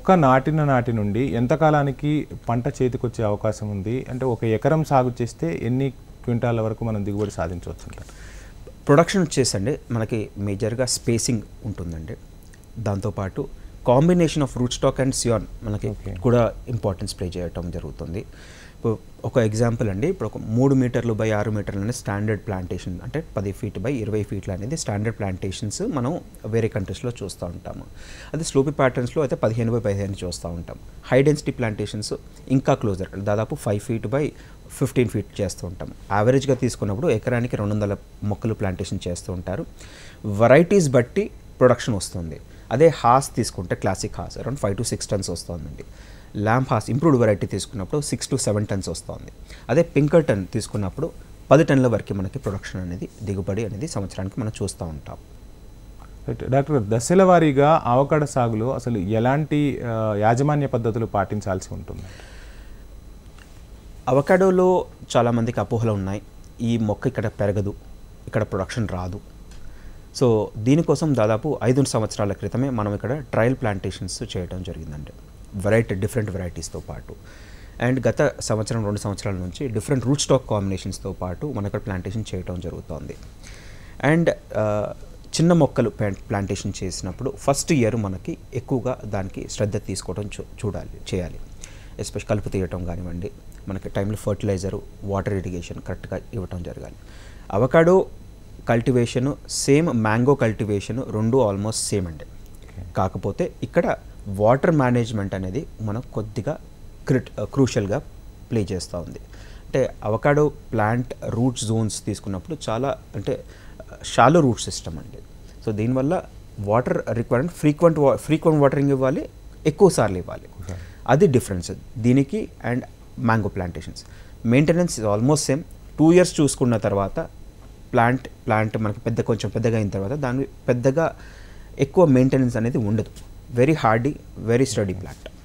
మొక్క నాటిన నాటి నుండి ఎంతకాలానికి పంట చేతికొచ్చే అవకాశం ఉంది అంటే ఒక ఎకరం సాగు చేస్తే ఎన్ని క్వింటాల వరకు మనం దిగుబడి సాధించవచ్చు అంటారు ప్రొడక్షన్ వచ్చేసండి మనకి మేజర్గా స్పేసింగ్ ఉంటుందండి దాంతోపాటు combination of root stock and scion మనకి Okay. కూడా ఇంపార్టెన్స్ ప్లే చేయటం జరుగుతుంది ఇప్పుడు ఒక ఎగ్జాంపుల్ అండి ఇప్పుడు ఒక మూడు మీటర్లు బై ఆరు మీటర్లు అనేది స్టాండర్డ్ ప్లాంటేషన్ అంటే పది ఫీట్ బై ఇరవై ఫీట్లు అనేది స్టాండర్డ్ ప్లాంటేషన్స్ మనం వేరే కంట్రీస్లో చూస్తూ ఉంటాము అది స్లోపీ ప్యాటర్న్స్లో అయితే పదిహేను బై పదిహేను చూస్తూ ఉంటాం హై డెన్సిటీ ప్లాంటేషన్స్ ఇంకా క్లోజర్ దాదాపు five feet by fifteen feet చేస్తూ ఉంటాం యావరేజ్గా తీసుకున్నప్పుడు ఎకరానికి రెండు వందల మొక్కలు ప్లాంటేషన్ చేస్తూ ఉంటారు వెరైటీస్ బట్టి ప్రొడక్షన్ వస్తుంది అదే హాస్ తీసుకుంటే classic Hass around five to six tons వస్తుందండి ల్యాంప్ హాస్ ఇంప్రూవ్డ్ వెరైటీ తీసుకున్నప్పుడు సిక్స్ టు సెవెన్ టన్స్ వస్తుంది అదే పింకర్ టన్ తీసుకున్నప్పుడు పది టన్నుల వరకు మనకి ప్రొడక్షన్ అనేది దిగుబడి అనేది సంవత్సరానికి మనం చూస్తూ ఉంటాం రైట్. డాక్టర్ గారు, దశల వారీగా అవకాడ సాగులో అసలు ఎలాంటి ఆ, యాజమాన్య పద్ధతులు పాటించాల్సి ఉంటుంది అవకాడోలో చాలామందికి అపోహలు ఉన్నాయి ఈ మొక్క ఇక్కడ పెరగదు ఇక్కడ ప్రొడక్షన్ రాదు సో దీనికోసం దాదాపు ఐదు సంవత్సరాల క్రితమే మనం ఇక్కడ ట్రయల్ ప్లాంటేషన్స్ చేయడం జరిగిందండి వెరైటీ డిఫరెంట్ వెరైటీస్తో పాటు అండ్ గత సంవత్సరం రెండు సంవత్సరాల నుంచి డిఫరెంట్ రూట్ స్టాక్ కాంబినేషన్స్తో పాటు మన ఇక్కడ ప్లాంటేషన్ చేయడం జరుగుతోంది అండ్ ఆ, చిన్న మొక్కలు ప్లాంట్ ప్లాంటేషన్ చేసినప్పుడు ఫస్ట్ ఇయర్ మనకి ఎక్కువగా దానికి శ్రద్ధ తీసుకోవడం చూ చూడాలి చేయాలి ఎస్పెషల్ కలుపు తీయటం కానివ్వండి మనకి టైంలో ఫర్టిలైజర్ వాటర్ ఇరిగేషన్ కరెక్ట్గా ఇవ్వటం జరగాలి avocado cultivation same mango cultivation రెండు ఆల్మోస్ట్ సేమ్ అండి కాకపోతే ఇక్కడ వాటర్ మేనేజ్మెంట్ అనేది మనం కొద్దిగా క్రిట్ క్రూషియల్గా ప్లే చేస్తూ ఉంది అంటే అవకాడో ప్లాంట్ రూట్ జోన్స్ తీసుకున్నప్పుడు చాలా అంటే షాలో రూట్ సిస్టమ్ అండి సో దీనివల్ల వాటర్ రిక్వైర్మెంట్ ఫ్రీక్వెంట్ వా ఫ్రీక్వెంట్ వాటరింగ్ ఇవ్వాలి ఎక్కువ సార్లు ఇవ్వాలి అది డిఫరెన్స్ దీనికి and mango plantations maintenance almost same two years చూసుకున్న తర్వాత ప్లాంట్ ప్లాంట్ మనకి పెద్ద కొంచెం పెద్దగా అయిన తర్వాత దాని పెద్దగా ఎక్కువ మెయింటెనెన్స్ అనేది ఉండదు very hardy very sturdy plant